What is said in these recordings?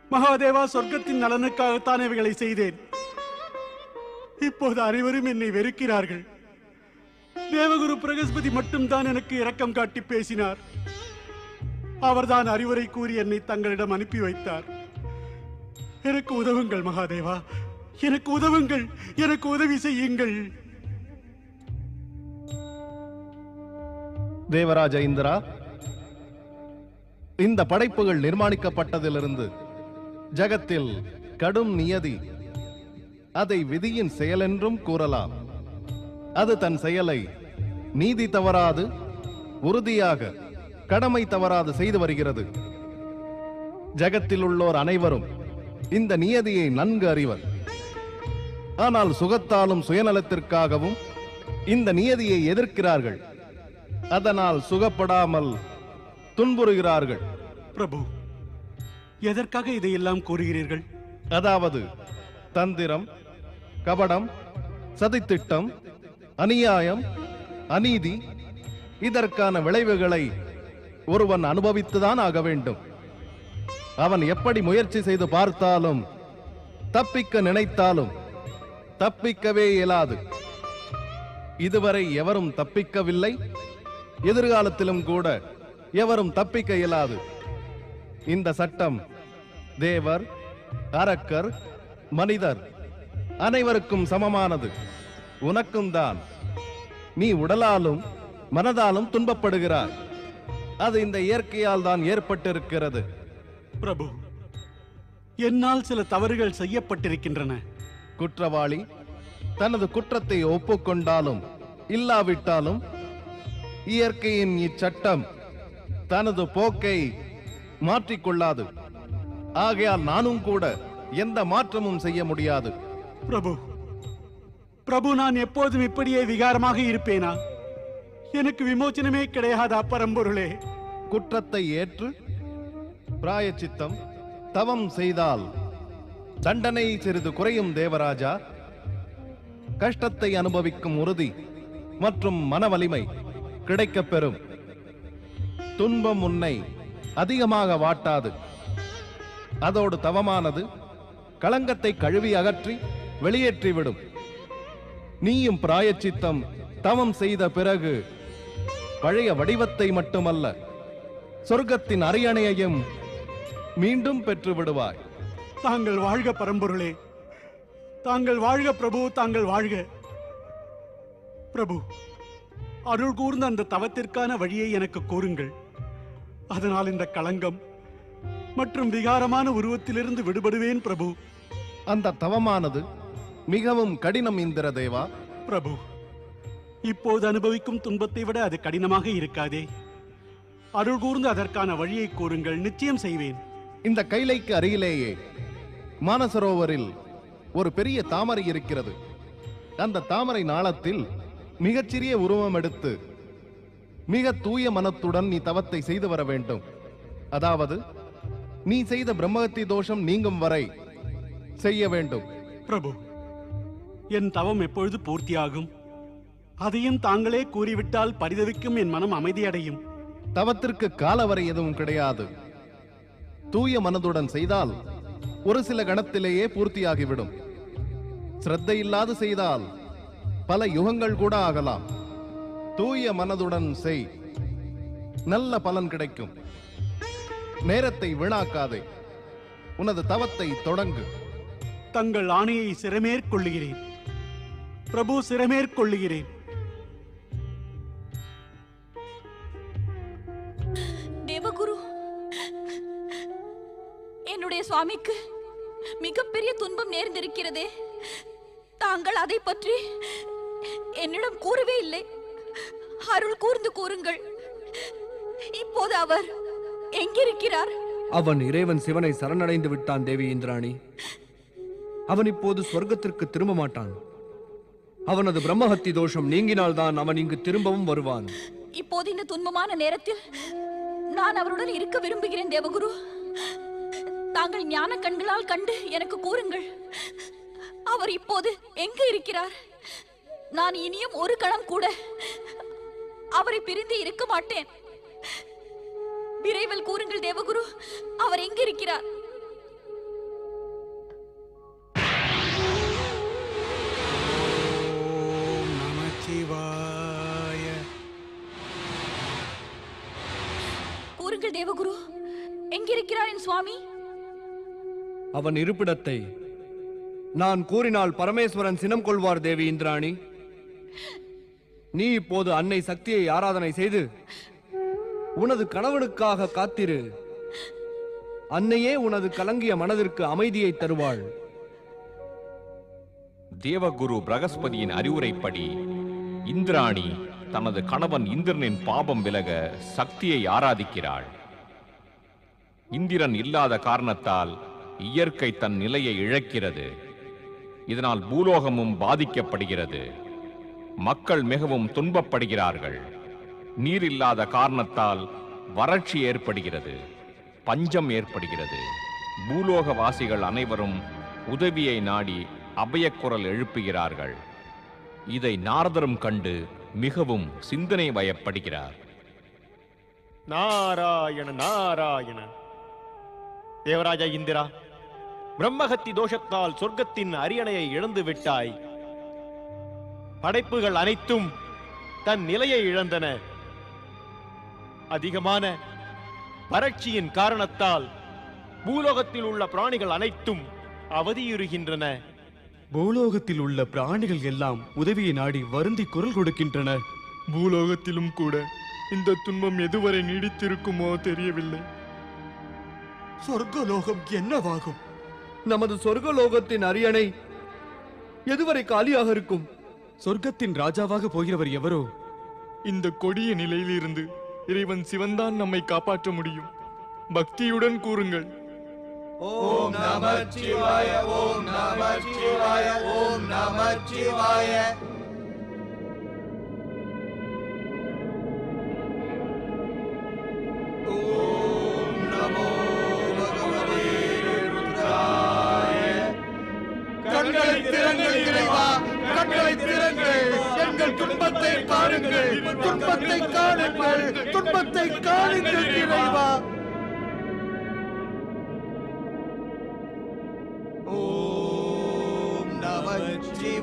மகாதேவா சொர்க்கத்தின் நலனுக்காகத்தான் இவைகளை செய்தேன் இப்போது அனைவரும் என்னை வெறுக்கிறார்கள் தேவகுரு பிரகஸ்பதி மட்டும்தான் எனக்கு இரக்கம் காட்டி பேசினார் அவர்தான் அறிவுரை கூறி என்னை தங்களிடம் அனுப்பி வைத்தார் எனக்கு உதவுங்கள் மகாதேவா எனக்கு உதவுங்கள் எனக்கு உதவி செய்யுங்கள் தேவராஜ இந்திரா இந்த படைப்புகள் நிர்மாணிக்கப்பட்டதிலிருந்து ஜகத்தில் கடும் நியதி அதை விதியின் செயலென்றும் கூறலாம் அது தன் செயலை நீதி தவறாது உறுதியாக கடமை தவறாது செய்து வருகிறது ஜகத்தில் உள்ளோர் அனைவரும் இந்த நியதியை நன்கு அறிவர் ஆனால் சுகத்தாலும் சுயநலத்திற்காகவும் இந்த நியதியை எதிர்க்கிறார்கள் அதனால் சுகப்படாமல் துன்புறுகிறார்கள் பிரபு எதற்காக இதையெல்லாம் கூறுகிறீர்கள் அதாவது தந்திரம் கபடம் சதித்திட்டம் அநியாயம் அநீதி இதற்கான விளைவுகளை ஒருவன் அனுபவித்துதான் ஆக வேண்டும் அவன் எப்படி முயற்சி செய்து பார்த்தாலும் தப்பிக்க நினைத்தாலும் தப்பிக்கவே இயலாது இதுவரை எவரும் தப்பிக்கவில்லை எதிர்காலத்திலும் கூட எவரும் தப்பிக்க இயலாது இந்த சட்டம் தேவர் அரக்கர் மனிதர் அனைவருக்கும் சமமானது உனக்கும் தான் நீ உடலாலும் மனதாலும் துன்பப்படுகிறாய் அது இந்த இயற்கையால் தான் ஏற்பட்டிருக்கிறது பிரபு என்னால் சில தவறுகள் செய்யப்பட்டிருக்கின்றன குற்றவாளி தனது குற்றத்தை ஒப்புக்கொண்டாலும் இல்லாவிட்டாலும் இயற்கையின் இச்சட்டம் தனது போக்கை மாற்றிக்கொள்ளாது ஆகையால் நானும் கூட எந்த மாற்றமும் செய்ய முடியாது பிரபு பிரபு நான் எப்போதும் இப்படியே விகாரமாக இருப்பேனா எனக்கு விமோச்சனமே கிடையாதா பரம்பொருளே குற்றத்தை ஏற்று பிராயச்சித்தம் தவம் செய்தால் தண்டனை சிறிது குறையும் தேவராஜா கஷ்டத்தை அனுபவிக்கும் உறுதி மற்றும் மன வலிமை கிடைக்கப் பெறும் துன்பம் உன்னை அதிகமாக வாட்டாது அதோடு தவமானது களங்கத்தை கழுவி அகற்றி வெளியேற்றிவிடும் நீயும் பிராயச்சித்தம் தவம் செய்த பிறகு பழைய வடிவத்தை மட்டுமல்ல சொர்க்கத்தின் அரியணையையும் மீண்டும் பெற்று விடுவாய் தாங்கள் வாழ்க பரம்பொருளே தாங்கள் வாழ்க பிரபு தாங்கள் வாழ்க பிரபு அருள் கூர்ந்த அந்த தவத்திற்கான வழியை எனக்கு கூறுங்கள் அதனால் இந்த களங்கம் மற்றும் விகாரமான உருவத்திலிருந்து விடுபடுவேன் பிரபு அந்த தவமானது மிகவும் கடினம் இந்திர தேவா பிரபு இப்போது அனுபவிக்கும் துன்பத்தை விட அது கடினமாக இருக்காதே அருள் கூர்ந்து அதற்கான வழியை கூறுங்கள் நிச்சயம் செய்வேன் இந்த கைலைக்கு அருகிலேயே மானசரோவரில் ஒரு பெரிய தாமரை இருக்கிறது அந்த தாமரை நாளத்தில் மிகச்சிறிய உருவம் எடுத்து மிக தூய மனத்துடன் நீ தவத்தை செய்து வர வேண்டும் அதாவது நீ செய்த பிரம்மகத்தி தோஷம் நீங்கும் வரை செய்ய வேண்டும் பிரபு என் தவம் எப்பொழுது பூர்த்தியாகும் அதையும் தாங்களே கூறிவிட்டால் பரிதவிக்கும் என் மனம் அமைதியடையும் தவத்திற்கு காலவரை எதுவும் கிடையாது தூய மனதுடன் செய்தால் ஒரு சில கணத்திலேயே பூர்த்தியாகிவிடும் சிரத்தை இல்லாது செய்தால் பல யுகங்கள் கூட ஆகலாம் தூய மனதுடன் செய் நல்ல பலன் கிடைக்கும் நேரத்தை வீணாக்காதே உனது தவத்தை தொடங்கு தங்கள் ஆணையை சிறமேற்கொள்ளுகிறேன் பிரபு சிறமேற்கொள்ளுகிறேன் தேவகுரு என்னுடைய சுவாமிக்கு மிகப்பெரிய துன்பம் நேர்ந்திருக்கிறதே தாங்கள் அதை பற்றி என்னிடம் கூறவே இல்லை அருள் கூர்ந்து கூறுங்கள் இப்போது அவர் எங்கிருக்கிறார் அவன் இறைவன் சிவனை சரணடைந்து விட்டான் தேவி இந்திராணி அவன் இப்போது சொர்க்கத்திற்கு திரும்ப மாட்டான் அவனது பிரம்மஹத்தி தோஷம் நீங்கினால்தான் அவன் இங்கு திரும்பவும் வருவான் இப்போது இந்த துன்பமான நேரத்தில் நான் அவருடன் இருக்க விரும்புகிறேன் தேவகுரு தாங்கள் ஞான கண்களால் கண்டு எனக்கு கூறுங்கள் அவர் இப்போது எங்கு இருக்கிறார் நான் இனியும் ஒரு கணம் கூட அவரை பிரிந்து இருக்க மாட்டேன் விரைவில் கூறுங்கள் தேவகுரு அவர் எங்கு இருக்கிறார் சொல்லுங்கள் தேவகுரு எங்கிருக்கிறார் என் சுவாமி அவன் இருப்பிடத்தை நான் கூறினால் பரமேஸ்வரன் சினம் கொள்வார் தேவி இந்திராணி நீ இப்போது அன்னை சக்தியை ஆராதனை செய்து உனது கணவனுக்காக காத்திரு அன்னையே உனது கலங்கிய மனதிற்கு அமைதியை தருவாள் தேவகுரு பிரகஸ்பதியின் அறிவுரைப்படி இந்திராணி தனது கணவன் இந்திரனின் பாபம் விலக சக்தியை ஆராதிக்கிறாள் இந்திரன் இல்லாத காரணத்தால் இயற்கை தன் நிலையை இழக்கிறது இதனால் பூலோகமும் பாதிக்கப்படுகிறது மக்கள் மிகவும் துன்பப்படுகிறார்கள் நீர் இல்லாத காரணத்தால் வறட்சி ஏற்படுகிறது பஞ்சம் ஏற்படுகிறது பூலோகவாசிகள் அனைவரும் உதவியை நாடி அபயக்குரல் எழுப்புகிறார்கள் இதை நாரதரும் கண்டு மிகவும் சிந்தனை வயப்படுகிறார் நாராயண நாராயண தேவராஜா இந்திரா பிரம்மஹத்தி தோஷத்தால் சொர்க்கத்தின் அரியணையை இழந்து விட்டாய் படைப்புகள் அனைத்தும் தன் நிலையை இழந்தன அதிகமான வறட்சியின் காரணத்தால் பூலோகத்தில் உள்ள பிராணிகள் அனைத்தும் அவதியுறுகின்றன பூலோகத்தில் உள்ள பிராணிகள் எல்லாம் உதவியை நாடி வருந்தி குரல் கொடுக்கின்றன பூலோகத்திலும் கூட இந்த துன்பம் எதுவரை நீடித்திருக்குமோ தெரியவில்லை சொர்க்கலோகம் என்னவாகும் நமது சொர்க்கலோகத்தின் அரியணை எதுவரை காலியாக இருக்கும் சொர்க்கத்தின் ராஜாவாக போகிறவர் எவரோ இந்த கொடிய நிலையிலிருந்து இறைவன் சிவன்தான் நம்மை காப்பாற்ற முடியும் பக்தியுடன் கூறுங்கள் கண்களை திறங்கள் இறைவா கண்களை திறங்கள் எங்கள் துன்பத்தை காணுங்கள் துன்பத்தை காணுங்கள் துன்பத்தை காணுங்கள் இறைவா ஓம் நமச்சிவாய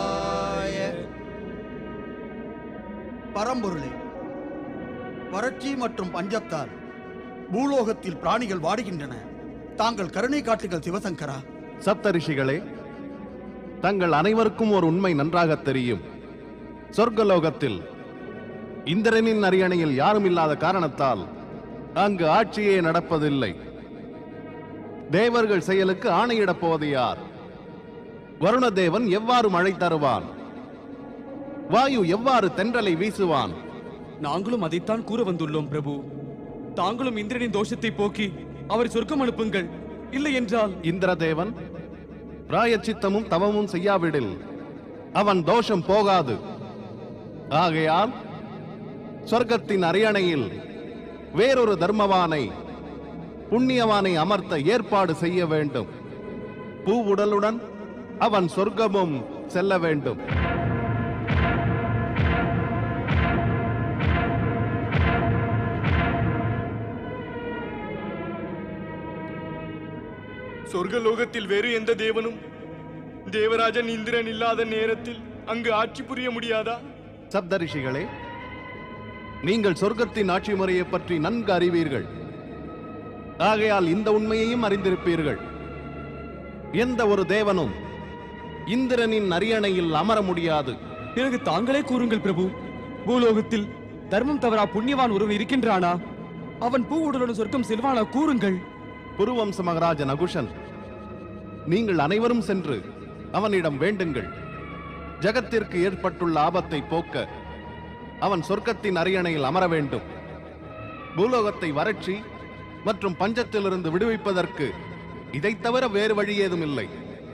பரம்பொருளே வறட்சி மற்றும் பஞ்சத்தால் பூலோகத்தில் பிராணிகள் வாடுகின்றன தாங்கள் கருணை காட்டுங்கள் சிவசங்கரா சப்தரிஷிகளே தங்கள் அனைவருக்கும் ஒரு உண்மை நன்றாக தெரியும் சொர்க்கலோகத்தில் இந்திரனின் அரியணையில் யாரும் இல்லாத காரணத்தால் அங்கு ஆட்சியே நடப்பதில்லை தேவர்கள் செயலுக்கு ஆணையிடப் போவது யார் வருணதேவன் எவ்வாறு மழை தருவான் வாயு எவ்வாறு தென்றலை வீசுவான் நாங்களும் அதைத்தான் கூற வந்துள்ளோம் பிரபு தாங்களும் இந்திரனின் தோஷத்தை போக்கி அவரை சொர்க்கம் அனுப்புங்கள் இல்லை என்றால் இந்திரதேவன் பிராயச்சித்தமும் தவமும் செய்யாவிடில் அவன் தோஷம் போகாது ஆகையால் சொர்க்கத்தின் அரியணையில் வேறொரு தர்மவானை புண்ணியவானை அமர்த்த ஏற்பாடு செய்ய வேண்டும் பூவுடலுடன் அவன் சொர்க்கமும் செல்ல வேண்டும் சொர்க்கலோகத்தில் வேறு எந்த தேவனும் தேவராஜன் இந்திரன் இல்லாத நேரத்தில் அங்கு ஆட்சி புரிய முடியாதா சப்தரிஷிகளே நீங்கள் சொர்க்கத்தின் ஆட்சி முறையை பற்றி நன்கு அறிவீர்கள் ஆகையால் இந்த உண்மையையும் அறிந்திருப்பீர்கள் எந்த ஒரு தேவனும் இந்திரனின் அரியணையில் அமர முடியாது பிறகு தாங்களே கூறுங்கள் பிரபு பூலோகத்தில் தர்மம் தவறா புண்ணியவான் ஒருவன் இருக்கின்றானா அவன் பூவுடலுடன் சொர்க்கம் செல்வானா கூறுங்கள் புருவம்ச மகராஜ நகுஷன் நீங்கள் அனைவரும் சென்று அவனிடம் வேண்டுங்கள் ஜகத்திற்கு ஏற்பட்டுள்ள ஆபத்தை போக்க அவன் சொர்க்கத்தின் அரியணையில் அமர வேண்டும் பூலோகத்தை வறட்சி மற்றும் பஞ்சத்திலிருந்து விடுவிப்பதற்கு இதைத் தவிர வேறு வழி ஏதும் இல்லை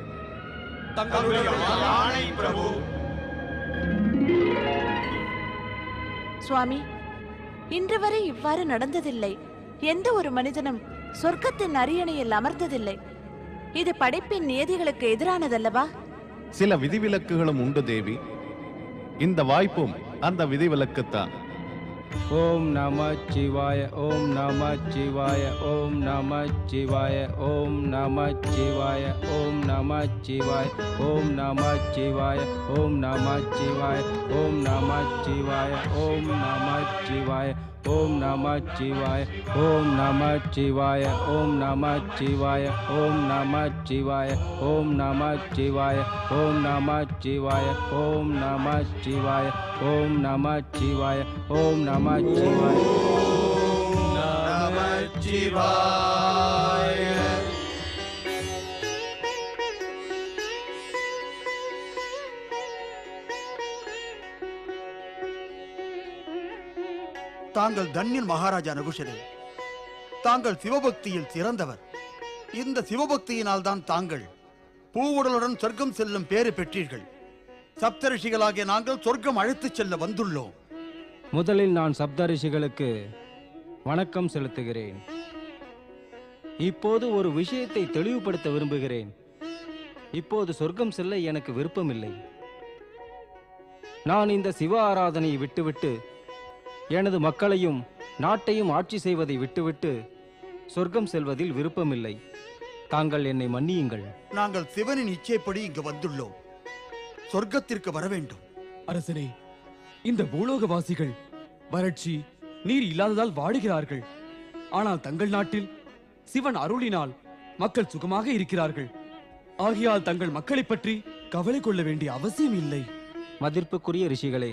சுவாமி இன்று வரை இவ்வாறு நடந்ததில்லை எந்த ஒரு மனிதனும் சொர்க்கத்தின் அரியணையில் அமர்ந்ததில்லை இது படைப்பின் நியதிகளுக்கு எதிரானதல்லவா சில விதிவிலக்குகளும் உண்டு தேவி இந்த வாய்ப்பும் அந்த விதிவிலக்குத்தான் ஓம் நம சிவாய ஓம் நம சிவாய ஓம் நம சிவாய ஓம் நம சிவாய ஓம் நம சிவாய ஓம் நம சிவாய ஓம் நம சிவாய ஓம் நம சிவாய ஓம் நம சிவாய ஓம் நம சிவாய ஓம் நம சிவாய ஓம் நம சிவாய ஓம் நம சிவாய ஓம் நம சிவாய ஓம் நம சிவாய ஓம் நம சிவாய ஓம் நம சிவாய ஓம் நம சிவாய தாங்கள் தன்யன் மகாராஜா நகுஷரே தாங்கள் சிவபக்தியில் சிறந்தவர் இந்த சிவபக்தியினால் தான் தாங்கள் பூவுடலுடன் சொர்க்கம் செல்லும் பேறு பெற்றீர்கள் சப்தரிஷிகளாகிய நாங்கள் சொர்க்கம் அழைத்துச் செல்ல வந்துள்ளோம் முதலில் நான் சப்தரிஷிகளுக்கு வணக்கம் செலுத்துகிறேன் இப்போது ஒரு விஷயத்தை தெளிவுபடுத்த விரும்புகிறேன் இப்போது சொர்க்கம் செல்ல எனக்கு விருப்பமில்லை நான் இந்த சிவ ஆராதனையை விட்டுவிட்டு எனது மக்களையும் நாட்டையும் ஆட்சி செய்வதை விட்டுவிட்டு சொர்க்கம் செல்வதில் விருப்பமில்லை தாங்கள் என்னை மன்னியுங்கள் நாங்கள் சிவனின் இச்சைப்படி இங்கு வந்துள்ளோம் சொர்க்கத்திற்கு வர வேண்டும் அரசனே இந்த பூலோகவாசிகள் வறட்சி நீர் இல்லாததால் வாடுகிறார்கள் ஆனால் தங்கள் நாட்டில் சிவன் அருளினால் மக்கள் சுகமாக இருக்கிறார்கள் ஆகையால் தங்கள் மக்களைப் பற்றி கவலை கொள்ள வேண்டிய அவசியம் இல்லை மதிப்புக்குரிய ரிஷிகளே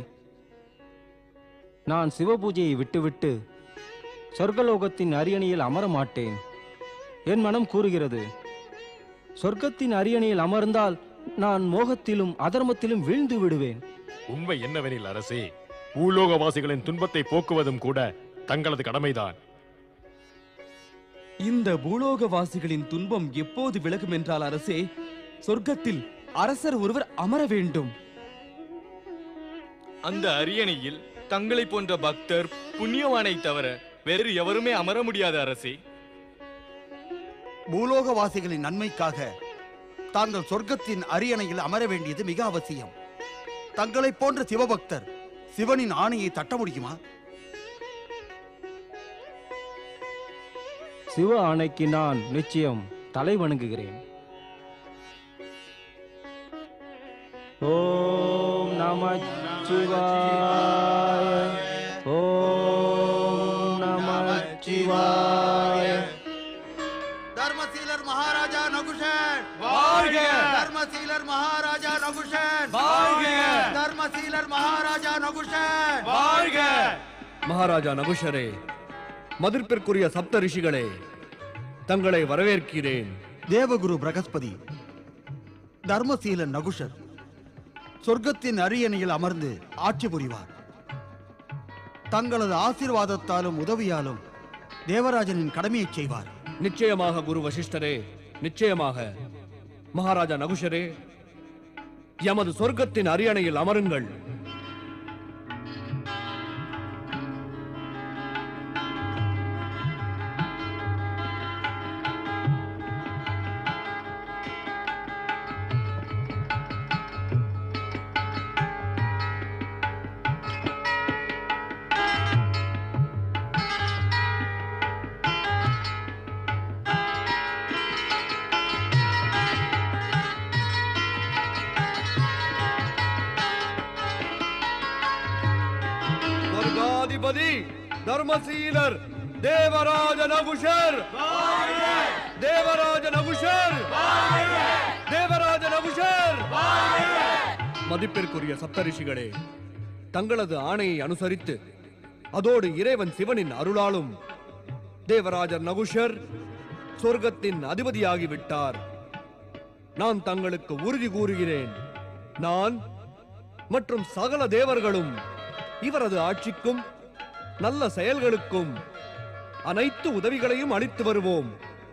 நான் சிவபூஜையை விட்டுவிட்டு சொர்க்கலோகத்தின் அரியணையில் அமர மாட்டேன் என் மனம் கூறுகிறது சொர்க்கத்தின் அரியணையில் அமர்ந்தால் நான் மோகத்திலும் அதர்மத்திலும் வீழ்ந்து விடுவேன் உண்மை என்னவெனில் அரசே பூலோகவாசிகளின் துன்பத்தை போக்குவதும் கூட தங்களது கடமைதான் இந்த பூலோகவாசிகளின் துன்பம் எப்போது விலகும் என்றால் அரசே சொர்க்கத்தில் அரசர் ஒருவர் அமர வேண்டும் அந்த அரியணையில் தங்களை போன்ற பக்தர் புண்ணியவானை தவிர வேறு எவருமே அமர முடியாது அரசே பூலோகவாசிகளின் நன்மைக்காக தாங்கள் சொர்க்கத்தின் அரியணையில் அமர வேண்டியது மிக அவசியம் தங்களைப் போன்ற சிவபக்தர் சிவனின் ஆணையை தட்ட முடியுமா சிவ ஆணைக்கு நான் நிச்சயம் தலை வணங்குகிறேன் ஓம் நம சிவாய ஓம் நம சிவாய தர்மசீலர் மகாராஜா நகுஷன் வாழ்க! தர்மசீலர் மகாராஜா நகுஷன் வாழ்க! தர்மசீலர் மகாராஜா நகுஷன் வாழ்க மகாராஜா நகுஷரே மதிப்பிற்குரிய சப்த ரிஷிகளே தங்களை வரவேற்கிறேன் தேவகுரு பிரகஸ்பதி தர்மசீலன் நகுஷர் சொர்க்கத்தின் அரியணையில் அமர்ந்து ஆட்சி புரிவார் தங்களது ஆசீர்வாதத்தாலும் உதவியாலும் தேவராஜனின் கடமையைச் செய்வார் நிச்சயமாக குரு வசிஷ்டரே நிச்சயமாக மகாராஜா நகுஷரே எமது சொர்க்கத்தின் அரியணையில் அமருங்கள் சொர்க்காதிபதி தர்மசீலர் தேவராஜ நகுஷர் தேவராஜ நகுஷர் தேவராஜ நகுஷர் மதிப்பிற்குரிய சப்தரிஷிகளே தங்களது ஆணையை அனுசரித்து அதோடு இறைவன் சிவனின் அருளாலும் தேவராஜர் நகுஷர் சொர்க்கத்தின் அதிபதியாகிவிட்டார் நான் தங்களுக்கு உறுதி கூறுகிறேன் நான் மற்றும் சகல தேவர்களும் இவரது ஆட்சிக்கும் நல்ல செயல்களுக்கும் அனைத்து உதவிகளையும் அளித்து வருவோம்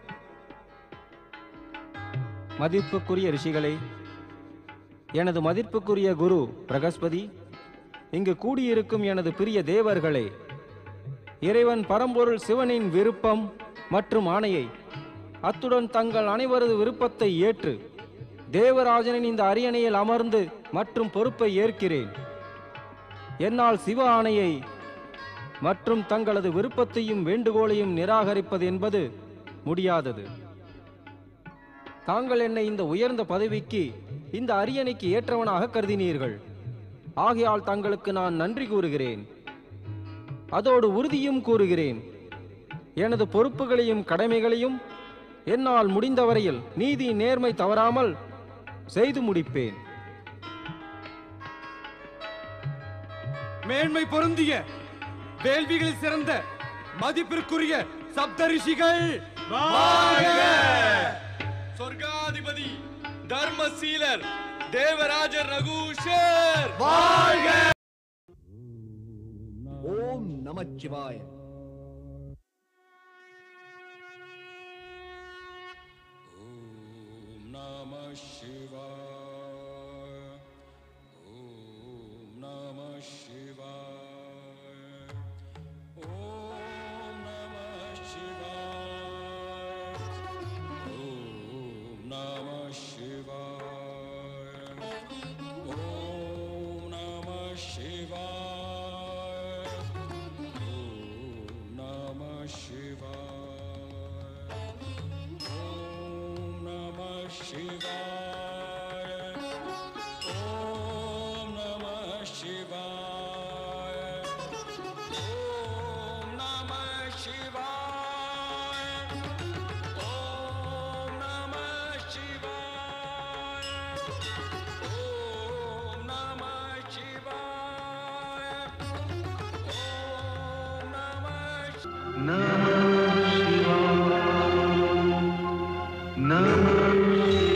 மதிப்புக்குரிய ரிஷிகளே எனது மதிப்புக்குரிய குரு பிரகஸ்பதி இங்கு கூடியிருக்கும் எனது பிரிய தேவர்களே இறைவன் பரம்பொருள் சிவனின் விருப்பம் மற்றும் ஆணையை அத்துடன் தங்கள் அனைவரது விருப்பத்தை ஏற்று தேவராஜனின் இந்த அரியணையில் அமர்ந்து மற்றும் பொறுப்பை ஏற்கிறேன் என்னால் சிவ ஆணையை மற்றும் தங்களது விருப்பத்தையும் வேண்டுகோளையும் நிராகரிப்பது என்பது முடியாதது தாங்கள் என்னை இந்த உயர்ந்த பதவிக்கு இந்த அரியணைக்கு ஏற்றவனாக கருதினீர்கள் ஆகையால் தங்களுக்கு நான் நன்றி கூறுகிறேன் அதோடு உறுதியும் கூறுகிறேன் எனது பொறுப்புகளையும் கடமைகளையும் என்னால் முடிந்தவரையில் நீதி நேர்மை தவறாமல் செய்து முடிப்பேன் மேன்மை பொருந்திய வேள்விகளில் சிறந்த மதிப்பிற்குரிய சப்தரிஷிகள் சொர்க்காதிபதி தர்மசீலர் தேவராஜர் ரகுஷர் ஓம் நமச்சிவாய Namah